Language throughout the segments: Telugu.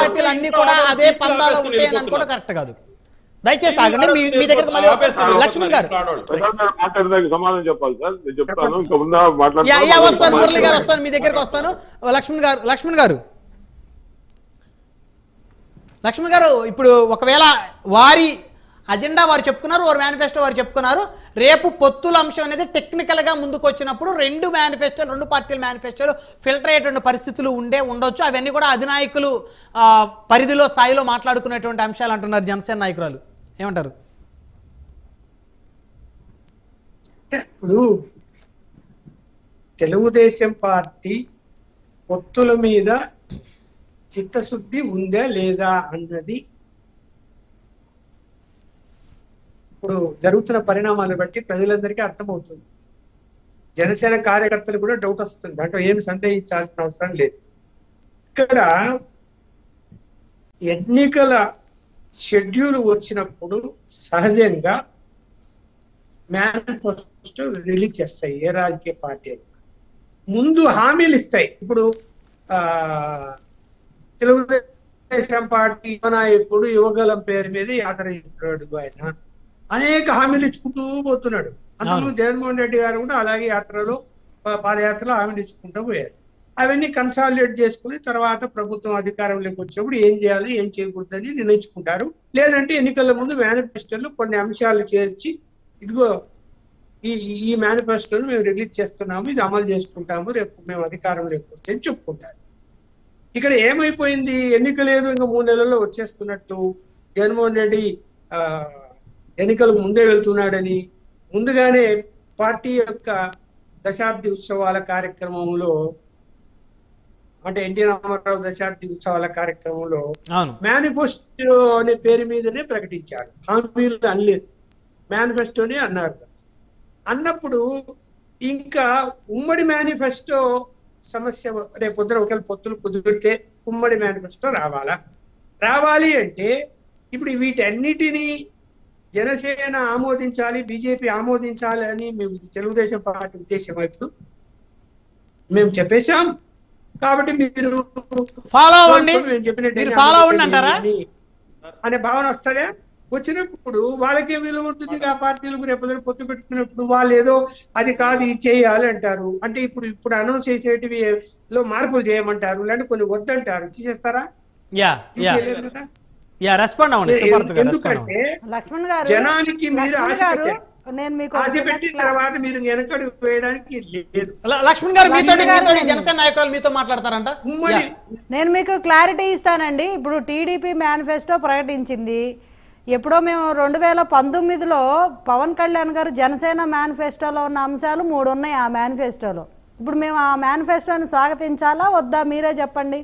పార్టీలు అన్ని కూడా అదే పందాలో ఉంటాయని అనుకోవడం కరెక్ట్ కాదు దయచేసి ఆగండి మీ మీ దగ్గర మళ్ళీ వస్తాను. లక్ష్మణ్ గారు ప్రసాద్ గారు మాట్లాడడానికి సమాధానం చెప్పాలి సార్ నేను చెప్తాను ఇంకా ఉందా యా యా వస్తాను మురళి గారు మాట్లాడతాను వస్తాను మీ దగ్గరకు వస్తాను లక్ష్మణ్ గారు లక్ష్మణ్ గారు లక్ష్మణ్ గారు ఇప్పుడు ఒకవేళ వారి అజెండా వారు చెప్పుకున్నారు వారి మేనిఫెస్టో వారు చెప్పుకున్నారు రేపు పొత్తుల అంశం అనేది టెక్నికల్ గా ముందుకు వచ్చినప్పుడు రెండు మేనిఫెస్టోలు రెండు పార్టీల మేనిఫెస్టోలు ఫిల్టర్ అయ్యేటువంటి పరిస్థితులు ఉండే ఉండొచ్చు అవన్నీ కూడా అధినాయకులు ఆ, పరిధిలో స్థాయిలో మాట్లాడుకునేటువంటి అంశాలు అంటున్నారు జనసేన నాయకురాలు ఏమంటారు ఇప్పుడు తెలుగుదేశం పార్టీ పొత్తుల మీద చిత్తశుద్ధి ఉందా లేదా అన్నది ఇప్పుడు జరుగుతున్న పరిణామాలను బట్టి ప్రజలందరికీ అర్థమవుతుంది జనసేన కార్యకర్తలు కూడా డౌట్ వస్తుంది దాంట్లో ఏమి సందేహించాల్సిన అవసరం లేదు ఇక్కడ ఎన్నికల షెడ్యూల్ వచ్చినప్పుడు సహజంగా మేనిఫెస్టో రిలీజ్ చేస్తాయి ఏ రాజకీయ పార్టీ అయినా. ముందు హామీలు ఇస్తాయి ఇప్పుడు ఆ తెలుగుదేశం పార్టీ యువ నాయకుడు యువగలం పేరు మీద యాత్ర చేస్తున్నాడు ఆయన అనేక హామీలు ఇచ్చుకుంటూ పోతున్నాడు అంతకుముందు జగన్మోహన్ రెడ్డి గారు కూడా అలాగే యాత్రలో ప- పాదయాత్రలో హామీలు ఇచ్చుకుంటూ పోయారు అవన్నీ కన్సాలిడేట్ చేసుకుని తర్వాత ప్రభుత్వం అధికారంలోకి వచ్చినప్పుడు ఏం చేయాలి ఏం చేయకూడదని నిర్ణయించుకుంటారు లేదంటే ఎన్నికల ముందు మేనిఫెస్టోలో కొన్ని అంశాలు చేర్చి ఇదిగో ఈ ఈ మేనిఫెస్టోను మేము రిలీజ్ చేస్తున్నాము ఇది అమలు చేసుకుంటాము రేపు మేము అధికారంలోకి వస్తే అని చెప్పుకుంటారు ఇక్కడ ఏమైపోయింది ఎన్నిక లేదు ఇంకా మూడు నెలల్లో వచ్చేస్తున్నట్టు జగన్మోహన్ రెడ్డి ఆ, ఎన్నికలకు ముందే వెళ్తున్నాడని ముందుగానే పార్టీ యొక్క దశాబ్ది ఉత్సవాల కార్యక్రమంలో అంటే ఎన్టీ రామారావు దశాబ్ది ఉత్సవాల కార్యక్రమంలో అవును మేనిఫెస్టో అనే పేరు మీదనే ప్రకటించాడు హామీలు అనలేదు మేనిఫెస్టోనే అన్నారు అన్నప్పుడు ఇంకా ఉమ్మడి మేనిఫెస్టో సమస్య రేపు పొద్దున ఒకవేళ పొత్తులు కుదిరితే ఉమ్మడి మేనిఫెస్టో రావాలా రావాలి అంటే ఇప్పుడు వీటన్నిటినీ జనసేన ఆమోదించాలి బీజేపీ ఆమోదించాలి అని మేము తెలుగుదేశం పార్టీ ఉద్దేశం వైపు మేము చెప్పేశాం కాబట్టి మీరు ఫాలో అవ్వండి మేము చెప్పినట్టు మీరు ఫాలో అవ్వండి అంటారా అని- అనే భావన వస్తారా వచ్చినప్పుడు వాళ్ళకే విలువ ఉంటుంది ఆ పార్టీలకు రేపు పొద్దున పొత్తు పెట్టుకున్నప్పుడు వాళ్ళు ఏదో అది కాదు ఇది చేయాలి అంటారు అంటే ఇప్పుడు ఇప్పుడు అనౌన్స్ చేసేటివి లో మార్పులు చేయమంటారు లేదంటే కొన్ని వద్దంటారు తీసేస్తారా యా యా తీసేయలేరు కదా? యా రెస్పాండ్ అవ్వండి సిద్ధార్థ్ గారు రెస్పాండ్ ఎందుకంటే అవ్వండి లక్ష్మణ్ గారు జనానికి మీరు లక్ష్మణ్ ఆశ గారు పెట్టారు. నేను మీకు ఒక ఆశ చిన్న పెట్టిన క్లా- తర్వాత మీరు వెనకడు వేయడానికి లేదు ల- లక్ష్మణ్ గారు మీతో లక్ష్మణ్ గారు మీతో నేను- జనసేన నాయకులు మీతో మాట్లాడతారంట ఉమ్మడి యా. నేను మీకు క్లారిటీ ఇస్తానండి ఇప్పుడు టీడీపీ మేనిఫెస్టో ప్రకటించింది ఎప్పుడో మేము రెండు వేల పంతొమ్మిదిలో పవన్ కళ్యాణ్ గారు జనసేన మేనిఫెస్టోలో ఉన్న అంశాలు మూడు ఉన్నాయి ఆ మేనిఫెస్టోలో ఇప్పుడు మేము ఆ మేనిఫెస్టోని స్వాగతించాలా వద్దా మీరే చెప్పండి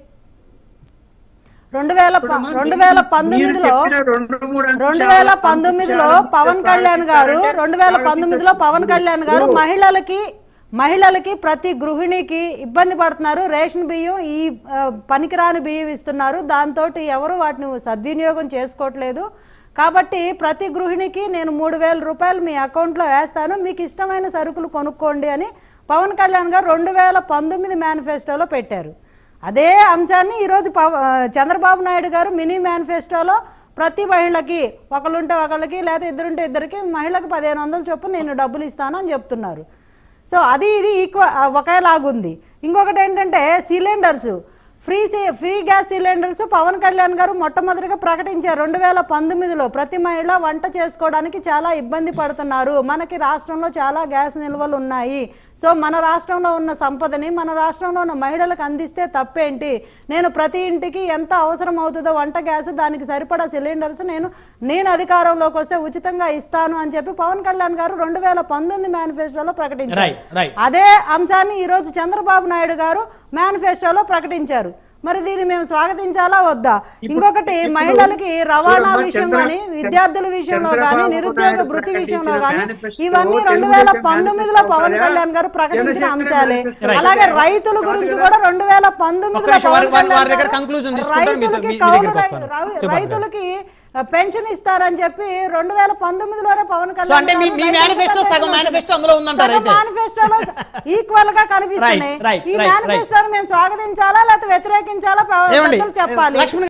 రెండు వేల ప- రెండు వేల పంతొమ్మిదిలో రెండు వేల పంతొమ్మిదిలో పవన్ కళ్యాణ్ గారు రెండు వేల పంతొమ్మిదిలో పవన్ కళ్యాణ్ గారు మహిళలకి మహిళలకి ప్రతి గృహిణికి ఇబ్బంది పడుతున్నారు రేషన్ బియ్యం ఈ ఆ, పనికిరాని బియ్యం ఇస్తున్నారు దాంతో ఎవరు వాటిని సద్వినియోగం చేసుకోవట్లేదు కాబట్టి ప్రతి గృహిణికి నేను మూడు వేల రూపాయలు మీ అకౌంట్లో వేస్తాను మీకు ఇష్టమైన సరుకులు కొనుక్కోండి అని పవన్ కళ్యాణ్ గారు రెండు వేల పంతొమ్మిది మేనిఫెస్టోలో పెట్టారు అదే అంశాన్ని ఈరోజు పవ ఆ, చంద్రబాబు నాయుడు గారు మినీ మేనిఫెస్టోలో ప్రతి మహిళకి ఒకళ్ళుంటే ఒకళ్ళకి లేదా ఇద్దరుంటే ఇద్దరికి మహిళకి పదిహేను వందలు చొప్పున నేను డబ్బులు ఇస్తాను అని చెప్తున్నారు సో అది ఇది ఈక్వ ఆ, ఒకేలాగుంది ఇంకొకటి ఏంటంటే cylinders free C free gas cylinders Pawan Kalyan garu మొట్టమొదటిగా ప్రకటించారు రెండు వేల పంతొమ్మిదిలో ప్రతి మహిళ వంట చేసుకోవడానికి చాలా ఇబ్బంది పడుతున్నారు మనకి రాష్ట్రంలో చాలా గ్యాస్ నిల్వలు ఉన్నాయి సో మన రాష్ట్రంలో ఉన్న సంపదని మన రాష్ట్రంలో ఉన్న మహిళలకు అందిస్తే తప్పేంటి నేను ప్రతి ఇంటికి ఎంత అవసరం అవుతుందో వంట గ్యాస్ దానికి సరిపడా సిలిండర్స్ నేను నేను అధికారంలోకి వస్తే ఉచితంగా ఇస్తాను అని చెప్పి పవన్ కళ్యాణ్ గారు రెండు వేల పంతొమ్మిది మేనిఫెస్టోలో ప్రకటించారు Right, right. అదే అంశాన్ని ఈరోజు చంద్రబాబు నాయుడు గారు మేనిఫెస్టోలో ప్రకటించారు మరి దీన్ని మేము స్వాగతించాలా వద్దా ఇంకొకటి మహిళలకి రవాణా ఇప్పుడు విషయం చంద్ర- కానీ విద్యార్థుల విషయంలో కానీ చంద్రబాబు నిరుద్యోగ నాయుడు వృత్తి ప్రకటించిన విషయంలో కానీ మేనిఫెస్టో ఇవన్నీ రెండు వేల పంతొమ్మిదిలో పవన్ కళ్యాణ్ గారు ప్రకటించిన జనసేన అంశాలే మేనిఫెస్టో అలాగే కాదు రైతుల కదా? గురించి కూడా రెండు వేల ఒక్క పంతొమ్మిదిలో నిమిషం, వారి- పవన్ వారి- వారి కళ్యాణ్ దగ్గర గారు conclusion తీసుకుంటాం, మీతో- రైతులకి మీ- మీ కౌలు దగ్గరికి రై- వస్తాను. రై- సుభాష్ గారు. రైతులకి ఆ, పెన్షన్ ఇస్తారని చెప్పి రెండు వేల పంతొమ్మిదిలోనే పవన్ సో కళ్యాణ్ అంటే మీ గారు మీ రైతులకు మేనిఫెస్టో పెద్ద సగం ఎత్తున మేనిఫెస్టో అందులో ఉందంటారు సగం అయితే మేనిఫెస్టోలో ఈక్వల్ గా కనిపిస్తున్నాయి Right, right, ఈ right, మేనిఫెస్టోని మేము స్వాగతించాలా లేకపోతే వ్యతిరేకించాలా ఏమండి పెద్దలు చెప్పాలి లక్ష్మణ్